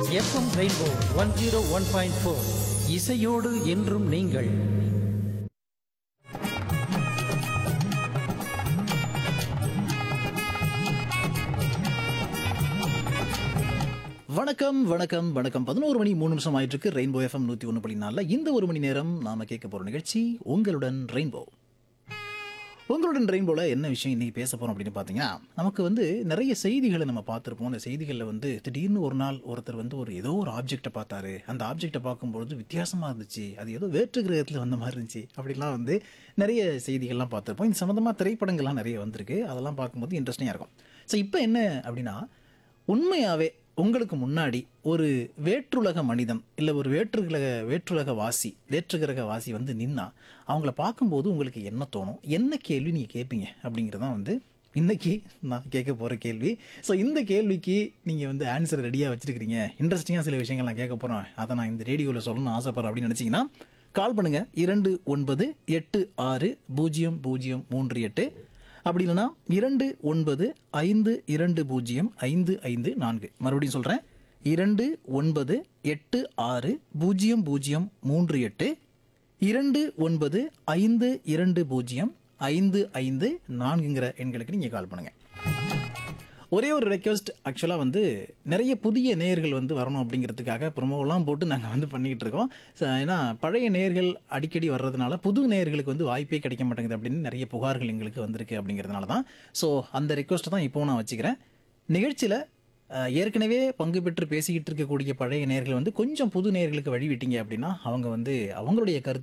FM rainbow one zero one point four இசையோடு என்றும் நீங்கள் வணக்கம் வணக்கம் வணக்கம் பதினோரு மணி மூணு நிமிஷம் ஆயிட்டு இருக்கு ரெயின்போ எஃப்எம் நூற்றி ஒன்று புள்ளி நாலில் இந்த ஒரு மணி நேரம் நாம கேட்க போகிற நிகழ்ச்சி உங்களுடன் ரெயின்போ உங்களுடன் ரெயின்போல என்ன விஷயம் இன்னைக்கு பேச போகிறோம் அப்படின்னு பார்த்தீங்கன்னா நமக்கு வந்து நிறைய செய்திகளை நம்ம பார்த்துருப்போம் அந்த செய்திகளில் வந்து திடீர்னு ஒரு நாள் ஒருத்தர் வந்து ஒரு ஏதோ ஒரு ஆப்ஜெக்டை பார்த்தாரு அந்த ஆப்ஜெக்டை பார்க்கும்பொழுது வித்தியாசமாக இருந்துச்சு அது ஏதோ வேற்று கிரகத்தில் வந்த மாதிரி இருந்துச்சு அப்படிலாம் வந்து நிறைய செய்திகள்லாம் பார்த்துருப்போம் இது சம்மந்தமாக திரைப்படங்கள்லாம் நிறைய வந்திருக்கு அதெல்லாம் பார்க்கும்போது இன்ட்ரெஸ்டிங்காக இருக்கும் ஸோ இப்போ என்ன அப்படின்னா உண்மையாகவே உங்களுக்கு முன்னாடி ஒரு வேற்றுலக மனிதன் இல்லை ஒரு வேற்றுலக வேற்றுலக வாசி வேற்றுகிரக வாசி வந்து நின்னா அவங்கள பார்க்கும்போது உங்களுக்கு என்ன தோணும் என்ன கேள்வி நீங்கள் கேட்பீங்க அப்படிங்கிறதான் வந்து இன்னைக்கு நான் கேட்க போகிற கேள்வி ஸோ இந்த கேள்விக்கு நீங்கள் வந்து ஆன்சர் ரெடியாக வச்சுருக்கிறீங்க இன்ட்ரெஸ்டிங்காக சில விஷயங்கள் நான் கேட்க போகிறேன் அதை நான் இந்த ரேடியோவில் சொல்லணும்னு ஆசைப்பட்றேன் அப்படின்னு நினச்சிங்கன்னா கால் பண்ணுங்கள் இரண்டு ஒன்பது எட்டு ஆறு பூஜ்ஜியம் பூஜ்ஜியம் மூன்று எட்டு அப்படி இல்லைன்னா இரண்டு ஒன்பது ஐந்து இரண்டு பூஜ்ஜியம் ஐந்து ஐந்து நான்கு மறுபடியும் சொல்கிறேன் இரண்டு ஒன்பது எட்டு ஆறு பூஜ்ஜியம் பூஜ்ஜியம் மூன்று எட்டு இரண்டு ஒன்பது ஐந்து இரண்டு பூஜ்ஜியம் ஐந்து ஐந்து நான்குங்கிற எண்களுக்கு நீங்கள் கால் பண்ணுங்கள் ஒரே ஒரு ரெக்வஸ்ட் ஆக்சுவலாக வந்து நிறைய புதிய நேயர்கள் வந்து வரணும் அப்படிங்கிறதுக்காக ப்ரொமோலாம் போட்டு நாங்கள் வந்து பண்ணிக்கிட்டு இருக்கோம் So, ஏன்னா பழைய நேயர்கள் அடிக்கடி வர்றதுனால புது நேயர்களுக்கு வந்து வாய்ப்பே கிடைக்க மாட்டேங்குது அப்படின்னு நிறைய புகார்கள் எங்களுக்கு வந்திருக்கு அப்படிங்கிறதுனால தான் ஸோ அந்த ரெக்வஸ்ட்டை தான் இப்போவும் நான் வச்சுக்கிறேன் நிகழ்ச்சியில் அஹ், ஏற்கனவே பங்கு பெற்று பேசிக்கிட்டு இருக்கக்கூடிய பழைய நேயர்கள் வந்து கொஞ்சம் புது நேயர்களுக்கு வழி விட்டீங்க அப்படின்னா அவங்க வந்து அவங்களுடைய கருத்து